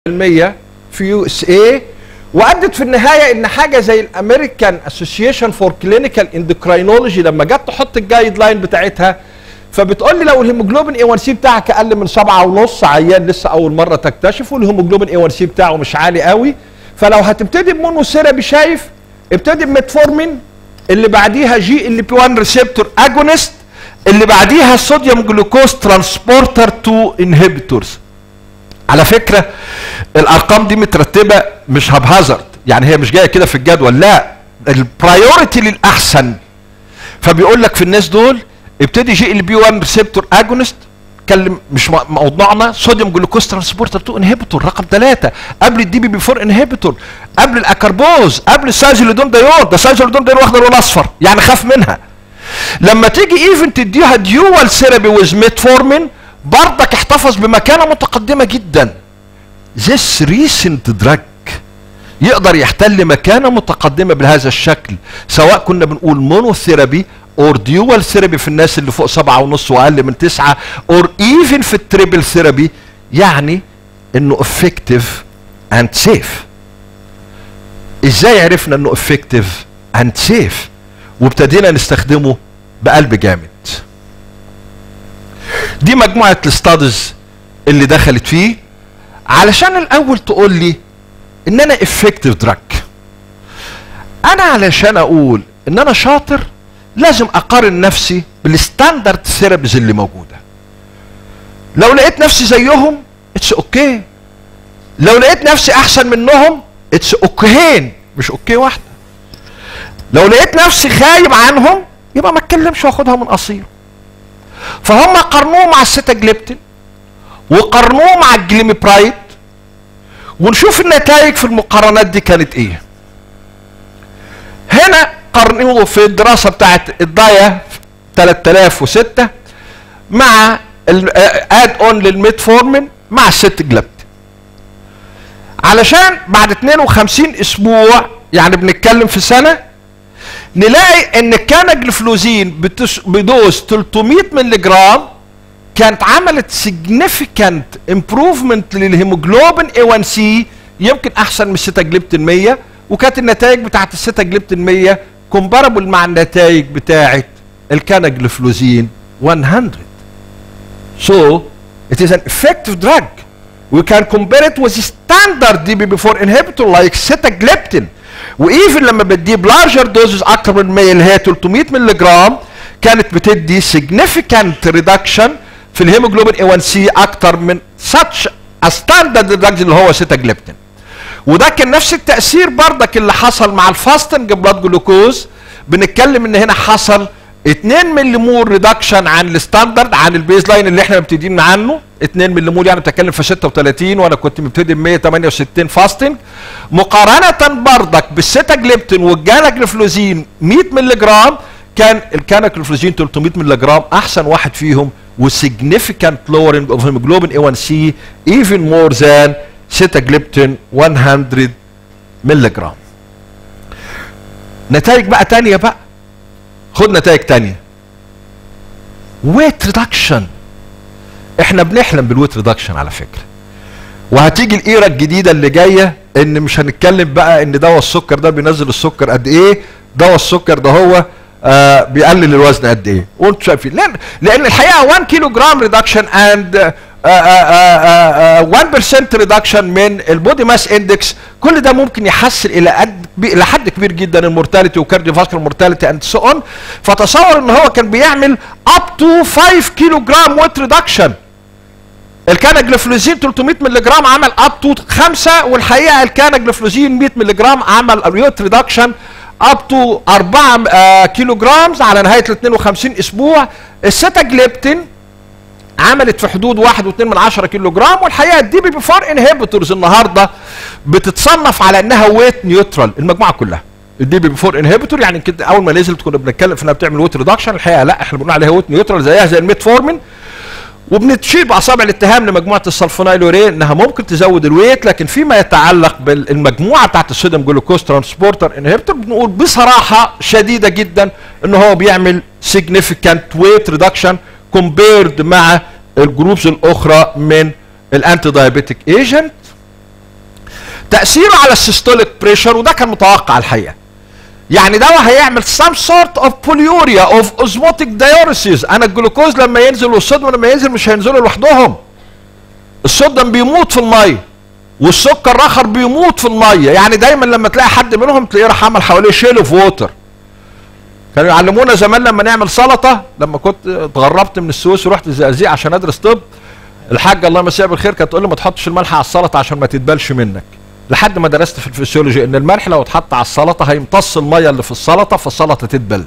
المية في يو اس اي وادت في النهايه ان حاجه زي الامريكان اسوسيشن فور كلينيكال اندوكراينولوجي لما جت تحط الجايد لاين بتاعتها فبتقول لي لو الهيموجلوبين اي 1 سي بتاعك اقل من سبعة ونص عيان لسه اول مره تكتشفه الهيموجلوبين اي 1 سي بتاعه مش عالي قوي فلو هتبتدي بمونوثيرابي شايف ابتدي بميتفورمين اللي بعديها جي ال بي 1 ريسبتور اجونست اللي بعديها الصوديوم جلوكوز ترانسبورتر 2 انهبيتورز على فكره الارقام دي مترتبه مش هبهزرد يعني هي مش جايه كده في الجدول لا البرايورتي للاحسن فبيقول لك في الناس دول ابتدي جي ال بي 1 ريسبتور اجونست اتكلم مش موضوعنا صوديوم جلوكوز ترانسبورتر 2 انهبيتور رقم ثلاثة قبل الدي بي بي 4 انهبيتور قبل الاكربوز قبل السايزوليدون دايون ده السايزوليدون دايون واخد اللون الاصفر يعني خاف منها لما تيجي ايفن تديها ديوال ثيرابي ويز ميتفورمين برضك احتفظ بمكانه متقدمه جدا this recent drug يقدر يحتل مكانه متقدمه بهذا الشكل سواء كنا بنقول مونوثيرابي اور ديوال ثيرابي في الناس اللي فوق سبعة ونص واقل من تسعة اور ايفن في التريبل ثيرابي يعني انه افكتيف اند سيف ازاي عرفنا انه افكتيف اند سيف وابتدينا نستخدمه بقلب جامد دي مجموعه الستادز اللي دخلت فيه علشان الاول تقول لي ان انا افكتيف دراج انا علشان اقول ان انا شاطر لازم اقارن نفسي بالستاندرد ثيرابيز اللي موجوده لو لقيت نفسي زيهم اتس اوكي okay. لو لقيت نفسي احسن منهم اتس اوكيين مش اوكي واحده لو لقيت نفسي خايب عنهم يبقى ما اتكلمش واخدها من قصير فهم قارنوه مع السيتاجليبتين وقارنوه مع الجليميبرايد ونشوف النتائج في المقارنات دي كانت ايه هنا قارنوه في الدراسه بتاعت الدايا 3006 مع اد اون للميتفورمين مع الست جلابتين علشان بعد 52 اسبوع يعني بنتكلم في سنه نلاقي ان الكانجلفلوزين بدوز 300 مللي جرام كانت عملت significant improvement للهيموجلوبين A1C يمكن احسن من السيتاجليبتين 100 وكانت النتائج بتاعت السيتاجليبتين 100 كومباربل مع النتائج بتاعت الكانجلفلوزين 100 So it is an effective drug. We can compare it with standard DB4 inhibitor like sitagliptin. وايفن لما بديه بلارجر دوزز اكتر من 100 اللي هي 300 مللي جرام كانت بتدي significant reduction في الهيموجلوبين A1C اكتر من such a standard drug اللي هو سيتاجليبتين وده كان نفس التاثير بردك اللي حصل مع الفاستنج بلاد جلوكوز بنتكلم ان هنا حصل 2 ملي مول ريدكشن عن الستاندرد عن البيز لاين اللي احنا مبتدئين عنه 2 ملي مول يعني بتتكلم في 36 وانا كنت مبتدئ ب 168 فاستنج مقارنه بردك بالسيتاجليبتين والجاناجليفلوزين 100 ملي جرام كان الكاناجليفلوزين 300 ملي جرام احسن واحد فيهم وsignificant lowering of hemoglobin A1C even more than sitagliptin 100 ملي جرام نتائج بقى تانية بقى خد نتائج تانية ويت ريدكشن احنا بنحلم بالويت ريدكشن على فكره وهتيجي الايرا الجديده اللي جايه ان مش هنتكلم بقى ان دواء السكر ده بينزل السكر قد ايه دواء السكر ده هو آه بيقلل الوزن قد ايه وانتوا شايفين لان لان الحقيقه 1 كيلو جرام ريدكشن اند 1% ريدكشن من البودي ماس اندكس كل ده ممكن يحسن الى قد الى حد كبير جدا المورتاليتي وكارديو فاسكولار مورتاليتي اند سو اون فتصور ان هو كان بيعمل اب تو 5 كيلو جرام ويت ريدكشن الكانجلفلوزين 300 مللي جرام عمل اب تو 5 والحقيقه الكانجلفلوزين 100 مللي جرام عمل ويت ريدكشن اب تو 4 آه كيلو جرامز على نهايه ال 52 اسبوع السيتاجليبتين عملت في حدود 1.2 من 10 كيلو جرام والحقيقه الدي بي بي 4 انهبيتورز النهارده بتتصنف على انها ويت نيوترال المجموعه كلها الدي بي بي 4 انهبيتور يعني كده اول ما نزلت كنا بنتكلم في انها بتعمل ويت ريدكشن الحقيقه لا احنا بنقول عليها ويت نيوترال زيها زي الميتفورمين وبنشير باصابع الاتهام لمجموعه السلفونايلورين انها ممكن تزود الويت لكن فيما يتعلق بالمجموعه بتاعت الصوديوم جلوكوز ترانسبورتر انهبيتور بنقول بصراحه شديده جدا ان هو بيعمل significant ويت ريدكشن كومبيرد مع الجروبز الاخرى من الانتي دايابيتيك ايجنت تاثيره على السيستوليك بريشر وده كان متوقع الحقيقه يعني دواء هيعمل some sort of polyuria of osmotic diuresis انا الجلوكوز لما ينزل والصوديوم لما ينزل مش هينزلوا لوحدهم الصوديوم بيموت في الميه والسكر الاخر بيموت في الميه يعني دايما لما تلاقي حد منهم تلاقيه راح عمل حواليه شيل اوف ووتر كانوا يعلمونا زمان لما نعمل سلطه لما كنت اتغربت من السويس ورحت الزقازيق عشان ادرس طب الحاجه الله يمسيها بالخير كانت تقول لي ما تحطش الملح على السلطه عشان ما تتبلش منك لحد ما درست في الفسيولوجي ان الملح لو اتحط على السلطه هيمتص الميه اللي في السلطه فالسلطه تتبل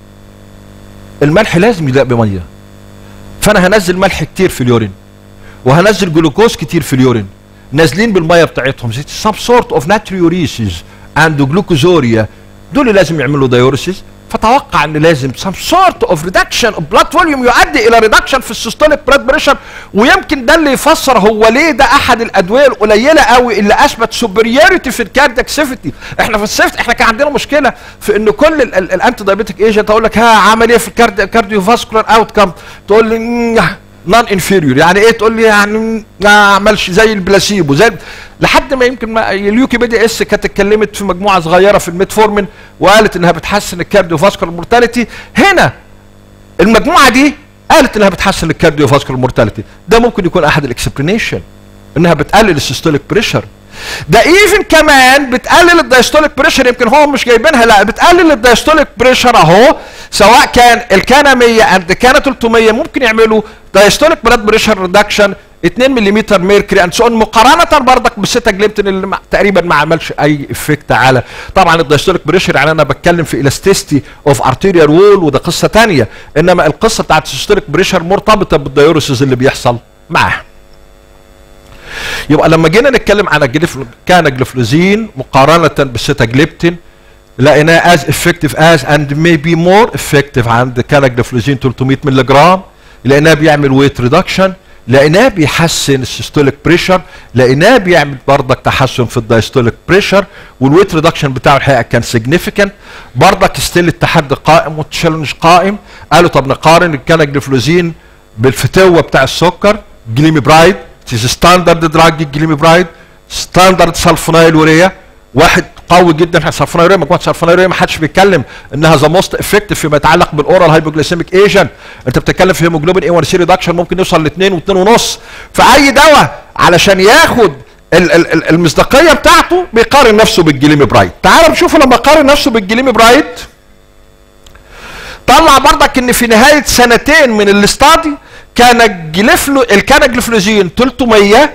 الملح لازم يدق بميه فانا هنزل ملح كتير في اليورين وهنزل جلوكوز كتير في اليورين نازلين بالميه بتاعتهم some sort of natriuresis and glucosuria دول لازم يعملوا دايوريسيس فتوقع ان لازم some sort of reduction of blood volume يؤدي الى reduction في السيستوليك blood pressure ويمكن ده اللي يفسر هو ليه ده احد الادويه القليله قوي اللي اثبت superiority في الكاردياك سيفتي احنا في السيفت احنا كان عندنا مشكله في ان كل الانتي دايبيتيك ايجنت اقول لك ها عمل ايه في الكارديو فاسكولار اوت كام تقول لي نون انفيريور يعني ايه تقول لي يعني ما عملش زي البلاسيبو زي لحد ما يمكن ما اليوكيبيديا اس كانت اتكلمت في مجموعه صغيره في الميتفورمين وقالت انها بتحسن الكارديو فاسكولار مورتاليتي هنا المجموعه دي قالت انها بتحسن الكارديو فاسكولار مورتاليتي ده ممكن يكون احد الاكسبلانيشن انها بتقلل السيستوليك بريشر ده ايفن كمان بتقلل الدايستوليك بريشر يمكن هو مش جايبينها لا بتقلل الدايستوليك بريشر اهو سواء كان الكان 100 اند كان 300 ممكن يعملوا دايستوليك بلاد بريشر ريدكشن 2 ملم ميركوري اند سون مقارنه برضك بالسيتاجليبتين اللي ما تقريبا ما عملش اي افكت على طبعا الدايستوليك بريشر يعني انا بتكلم في الاستيستي اوف ارتيريال وول وده قصه ثانيه انما القصه بتاعت السيستوليك بريشر مرتبطه بالدايوريسز اللي بيحصل معاها يبقى لما جينا نتكلم عن الجليف كان جليفلوزين مقارنه بالسيتاجليبتين لقيناه از افكتيف از اند ميبي مور افكتيف عند كان جليفلوزين 300 مللي جرام لقيناه بيعمل ويت ريدكشن لقيناه بيحسن السيستوليك بريشر لقيناه بيعمل برضك تحسن في الدايستوليك بريشر والويت ريدكشن بتاعه الحقيقه كان سيجنيفيكانت برضك ستيل التحدي قائم والتشالنج قائم قالوا طب نقارن الكانجليفلوزين بالفتوه بتاع السكر جليمي برايد تيز ستاندرد دراج جليمي برايد ستاندرد سلفونايل وريا واحد قوي جدا سلفونايوريا مجموعه سلفونايوريا ما حدش بيتكلم انها ذا موست افكتيف فيما يتعلق بالاورال هايبوجليسيميك ايجنت انت بتتكلم في هيموجلوبين اي 1 سي ريدكشن ممكن يوصل ل 2 و2 ونص فاي دواء علشان ياخد ال ال ال المصداقيه بتاعته بيقارن نفسه بالجليمي برايد تعال نشوف لما قارن نفسه بالجليمي برايد طلع برضك ان في نهايه سنتين من الاستادي كان الجليفلو الكانجليفلوزين 300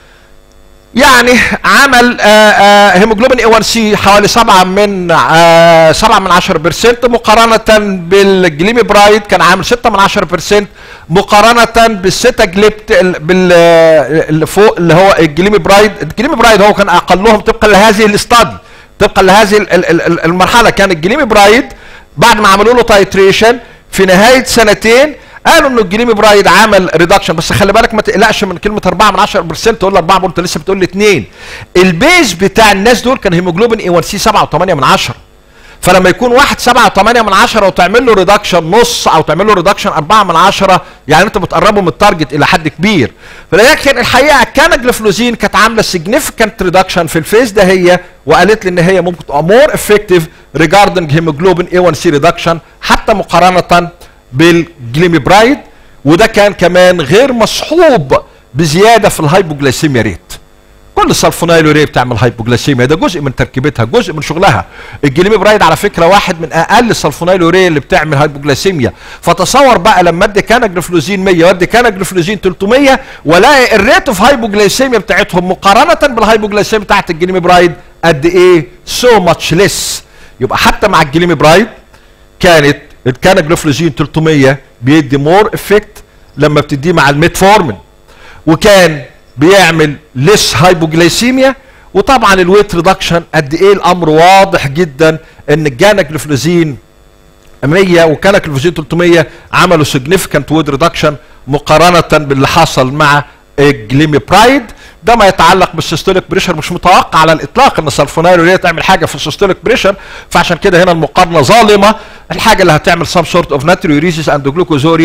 يعني عمل هيموجلوبين اي 1 سي حوالي 7 من 7 من 10% مقارنه بالجليمي برايد كان عامل 6 من 10% مقارنه بالسيتاجليبت بال اللي فوق اللي هو الجليمي برايد الجليمي برايد هو كان اقلهم طبقا لهذه الاستادي طبقا لهذه المرحله كان الجليمي برايد بعد ما عملوا له تايتريشن في نهايه سنتين قالوا انه الجليمي برايد عمل ريدكشن بس خلي بالك ما تقلقش من كلمه 4 من 10% تقول 4 وانت لسه بتقول لي 2 البيز بتاع الناس دول كان هيموجلوبين اي 1 سي 7 و8 من 10 فلما يكون واحد 7 و8 من 10 وتعمل له ريدكشن نص او تعمل له ريدكشن 4 من 10 يعني انت بتقربه من التارجت الى حد كبير فلكن الحقيقه كان جليفلوزين كانت عامله سيجنيفيكانت ريدكشن في الفيز ده هي وقالت لي ان هي ممكن تبقى مور افكتيف ريجاردنج هيموجلوبين اي 1 سي ريدكشن حتى مقارنه بالجليمي برايد وده كان كمان غير مصحوب بزياده في الهايبوجليسيميا ريت كل السلفونايلوريا بتعمل هايبوجليسيميا ده جزء من تركيبتها جزء من شغلها الجليمي برايد على فكره واحد من اقل السلفونايلوريا اللي بتعمل هايبوجليسيميا فتصور بقى لما ادي كانجليفلوزين 100 وادي كانجليفلوزين 300 والاقي الريت اوف هايبوجليسيميا بتاعتهم مقارنه بالهايبوجليسيميا بتاعت الجليمي برايد قد ايه سو ماتش ليس يبقى حتى مع الجليمي برايد كانت كان جلوفلوزين 300 بيدي مور افكت لما بتديه مع الميتفورمين وكان بيعمل ليس هايبوجليسيميا وطبعا الويت ريدكشن قد ايه الامر واضح جدا ان الجانا جلوفلوزين 100 وكان جلوفلوزين 300 عملوا سيجنيفيكانت ويت ريدكشن مقارنه باللي حصل مع الجليمي برايد ده ما يتعلق بالسيستوليك بريشر مش متوقع على الاطلاق ان السلفونايل تعمل حاجه في السيستوليك بريشر فعشان كده هنا المقارنه ظالمه الحاجه اللي هتعمل سام سورت اوف ناتريوريسيس اند جلوكوزوريا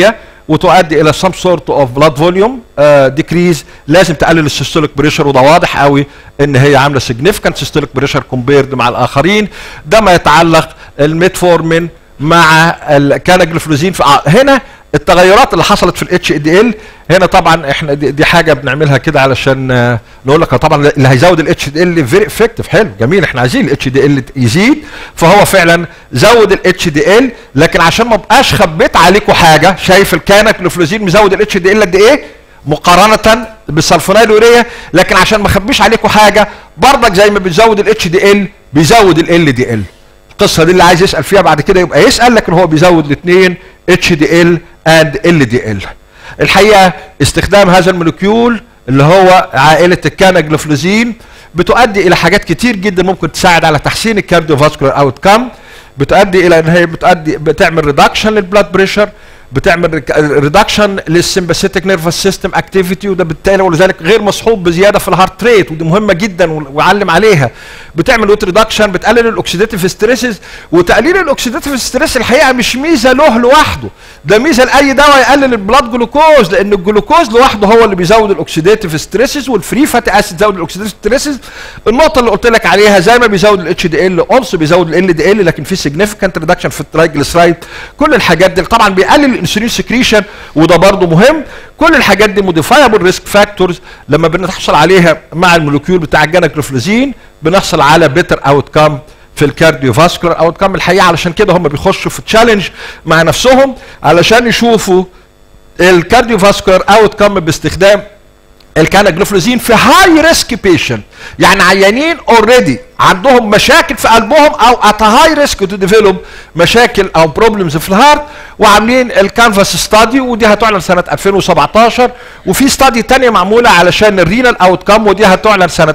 وتؤدي الى some sort of blood volume uh, decrease لازم تقلل السيستوليك بريشر وده واضح قوي ان هي عامله significant systolic pressure compared مع الاخرين ده ما يتعلق الميتفورمين مع الكانجلفلوزين هنا التغيرات اللي حصلت في الاتش دي ال هنا طبعا احنا دي, دي حاجه بنعملها كده علشان آه، نقول لك طبعا اللي هيزود الاتش دي ال فيري افكتيف حلو جميل احنا عايزين الاتش دي ال يزيد فهو فعلا زود الاتش دي ال لكن عشان ما ابقاش خبيت عليكم حاجه شايف الكانكلوفلوزين مزود الاتش دي ال قد ايه مقارنه بالسلفونيلوريا لكن عشان ما اخبيش عليكم حاجه برضك زي ما بيزود الاتش دي ال بيزود ال دي ال القصه دي اللي عايز يسال فيها بعد كده يبقى يسال لكن هو بيزود الاثنين اتش دي ال اند ال دي ال الحقيقه استخدام هذا المولكيول اللي هو عائله الكانجلوفلوزين بتؤدي الى حاجات كتير جدا ممكن تساعد على تحسين الكارديوفاسكولار اوت كام بتؤدي الى ان هي بتؤدي بتعمل ريدكشن للبلاد بريشر بتعمل ريدكشن للسمباثيتك نيرفس سيستم اكتيفيتي وده بالتالي ولذلك غير مصحوب بزياده في الهارت ريت ودي مهمه جدا وعلم عليها بتعمل ويت ريدكشن بتقلل الاكسيديتيف ستريسز وتقليل الاكسيديتيف ستريس الحقيقه مش ميزه له لوحده ده ميزه لاي دواء يقلل البلاد جلوكوز لان الجلوكوز لوحده هو اللي بيزود الاكسيديتيف ستريسز والفري فاتي اسيد زود الاكسيديتيف ستريسز النقطه اللي قلت لك عليها زي ما بيزود الاتش دي ال اونس بيزود ال دي ال لكن في سيجنيفيكانت ريدكشن في الترايجليسرايد كل الحاجات دي طبعا بيقلل الانسولين سكريشن وده برضه مهم كل الحاجات دي موديفايبل ريسك فاكتورز لما بنحصل عليها مع المولكيول بتاع الجانكلوفلوزين بنحصل على بيتر اوت كام في الكارديو فاسكولار اوت كام الحقيقه علشان كده هم بيخشوا في تشالنج مع نفسهم علشان يشوفوا الكارديو فاسكولار اوت كام باستخدام الكانجلوفلوزين في هاي ريسك بيشنت يعني عيانين اوريدي عندهم مشاكل في قلبهم او ات هاي ريسك تو ديفلوب مشاكل او بروبلمز في الهارت وعاملين الكانفاس ستادي ودي هتعلن سنه 2017 وفي ستادي ثانيه معموله علشان الرينال اوت كام ودي هتعلن سنه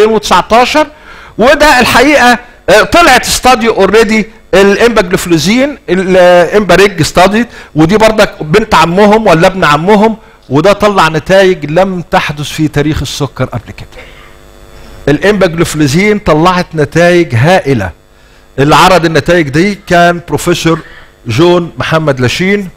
2019 وده الحقيقه آه، طلعت ستادي اوريدي الامباجلوفلوزين الامباريج ستادي ودي برضك بنت عمهم ولا ابن عمهم وده طلع نتائج لم تحدث في تاريخ السكر قبل كده الامباجلوفلوزين طلعت نتائج هائله اللي عرض النتائج دي كان بروفيسور جون محمد لاشين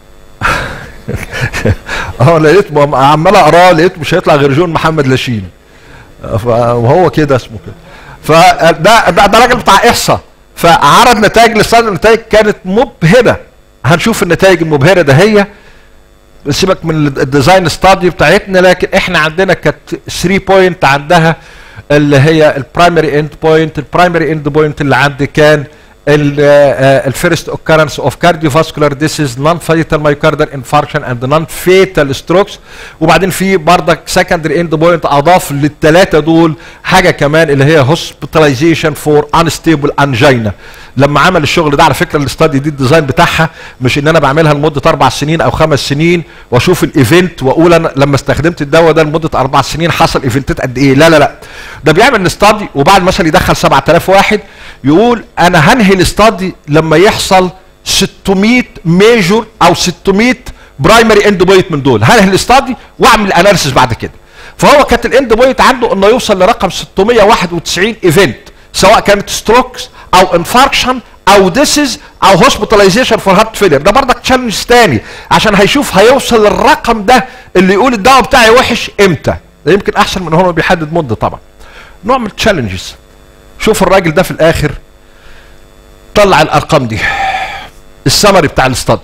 اه لقيت عمال اقراه لقيت مش هيطلع غير جون محمد لاشين وهو كده اسمه كده فده ده, ده راجل بتاع احصاء فعرض نتائج للسنه النتائج كانت مبهره هنشوف النتائج المبهره ده هي سيبك من الديزاين ستادي بتاعتنا لكن احنا عندنا كانت 3 بوينت عندها اللي هي البرايمري اند بوينت البرايمري اند بوينت اللي عندي كان الفيرست اوكرنس اوف كارديوفاسكولار ديسيز نون فيتال مايوكاردال انفاركشن اند نون فيتال ستروكس وبعدين في بردك سكندري اند بوينت اضاف للثلاثه دول حاجه كمان اللي هي هوسبيتاليزيشن فور انستيبل انجينا لما عمل الشغل ده على فكره الاستادي دي الديزاين بتاعها مش ان انا بعملها لمده اربع سنين او خمس سنين واشوف الايفنت واقول انا لما استخدمت الدواء ده لمده اربع سنين حصل ايفنتات قد ايه لا لا لا ده بيعمل الاستادي وبعد مثلا يدخل 7000 واحد يقول انا هنهي الاستادي لما يحصل 600 ميجور او 600 برايمري اند بوينت من دول هنهي الاستادي واعمل اناليسيس بعد كده فهو كانت الاند بوينت عنده انه يوصل لرقم 691 ايفنت سواء كانت ستروكس او انفاركشن او ديسز او هوسبيتاليزيشن فور هارت فيلير ده برضك تشالنج ثاني عشان هيشوف هيوصل للرقم ده اللي يقول الدواء بتاعي وحش امتى ده يمكن احسن من هو بيحدد مده طبعا نوع من التشالنجز شوف الراجل ده في الاخر طلع الارقام دي السمري بتاع الاستادي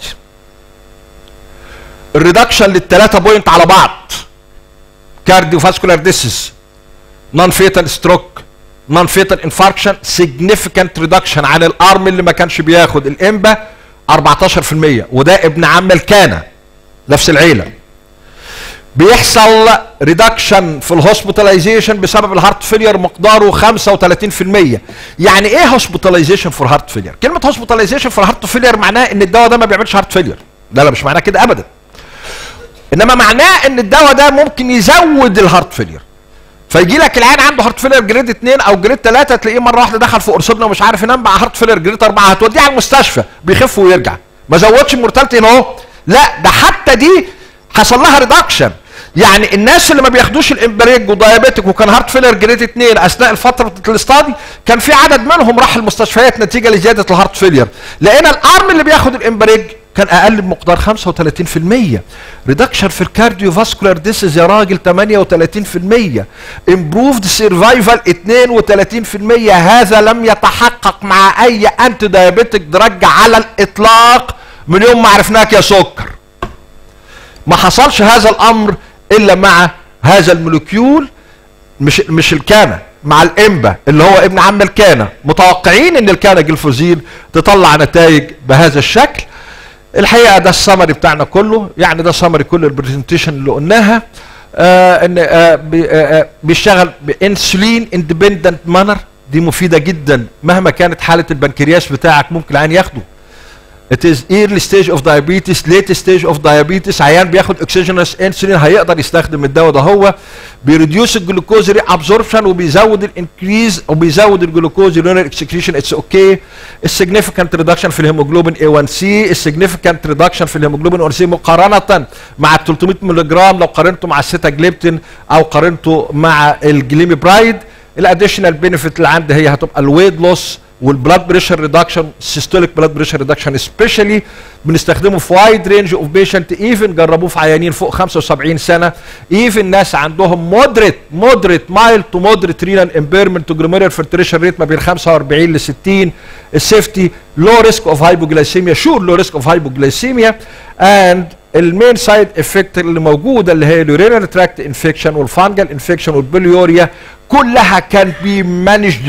الريدكشن للثلاثه بوينت على بعض كارديو فاسكولار ديسيس نون فيتال ستروك نون فيتال انفاركشن سيجنيفيكانت ريدكشن عن الارم اللي ما كانش بياخد الامبا 14% وده ابن عم الكانا نفس العيله بيحصل ريدكشن في الهوسبيتاليزيشن بسبب الهارت فيلير مقداره 35% يعني ايه هوسبيتاليزيشن فور هارت فيلير كلمه هوسبيتاليزيشن فور هارت فيلير معناه ان الدواء ده ما بيعملش هارت فيلير لا لا مش معناه كده ابدا انما معناه ان الدواء ده ممكن يزود الهارت فيلير فيجي لك العيان عنده هارت فيلر جريد 2 او جريد 3 تلاقيه مره واحده دخل في قرصبنا ومش عارف ينام بقى هارت فيلر جريد 4 هتوديه على المستشفى بيخف ويرجع ما زودش المورتاليتي اهو لا ده حتى دي حصل لها ريدكشن يعني الناس اللي ما بياخدوش الامبريج ودايابيتك وكان هارت فيلر جريد 2 اثناء الفتره الاستادي كان في عدد منهم راح المستشفيات نتيجه لزياده الهارت فيلر لقينا الارم اللي بياخد الامبريج كان اقل بمقدار 35% ريدكشن في الكارديو فاسكولار ديسيز يا راجل 38% امبروفد سرفايفل 32% هذا لم يتحقق مع اي انتي دايابيتك دراج على الاطلاق من يوم ما عرفناك يا سكر ما حصلش هذا الامر الا مع هذا المولكيول مش مش الكانا مع الامبا اللي هو ابن عم الكانا متوقعين ان الكانا جلفوزين تطلع نتائج بهذا الشكل الحقيقه ده السمري بتاعنا كله يعني ده سمري كل البرزنتيشن اللي قلناها آه ان آه بي آه بيشتغل بانسولين اندبندنت مانر دي مفيده جدا مهما كانت حاله البنكرياس بتاعك ممكن العيان ياخده It is early stage of diabetes, late stage of diabetes عيان بياخد اكسجينوس انسولين هيقدر يستخدم الدواء ده هو بيريديوس الجلوكوز ري ابزوربشن وبيزود الانكريز وبيزود الجلوكوز يورينال اكسكريشن اتس اوكي السيجنيفيكانت ريدكشن في الهيموجلوبين A1C السيجنيفيكانت ريدكشن في الهيموجلوبين A1C مقارنه مع ال 300 ملغ لو قارنته مع السيتاجليبتين او قارنته مع الجليمي برايد الاديشنال بينفيت اللي عندي هي هتبقى الويت لوس والبلاد بريشر ريدكشن سيستوليك بلاد بريشر ريدكشن سبيشالي بنستخدمه في وايد رينج اوف بيشنت ايفن جربوه في عيانين فوق 75 سنه ايفن ناس عندهم مودريت مودريت مايل تو مودريت رينال امبيرمنت تو جلوميرال فلتريشن ريت ما بين 45 ل 60 السيفتي لو ريسك اوف هايبوجلايسيميا شور لو ريسك اوف هايبوجلايسيميا اند المين سايد افكت اللي موجوده اللي هي اليورينال تراكت انفكشن والفانجل انفكشن والبليوريا كلها كان بي مانجد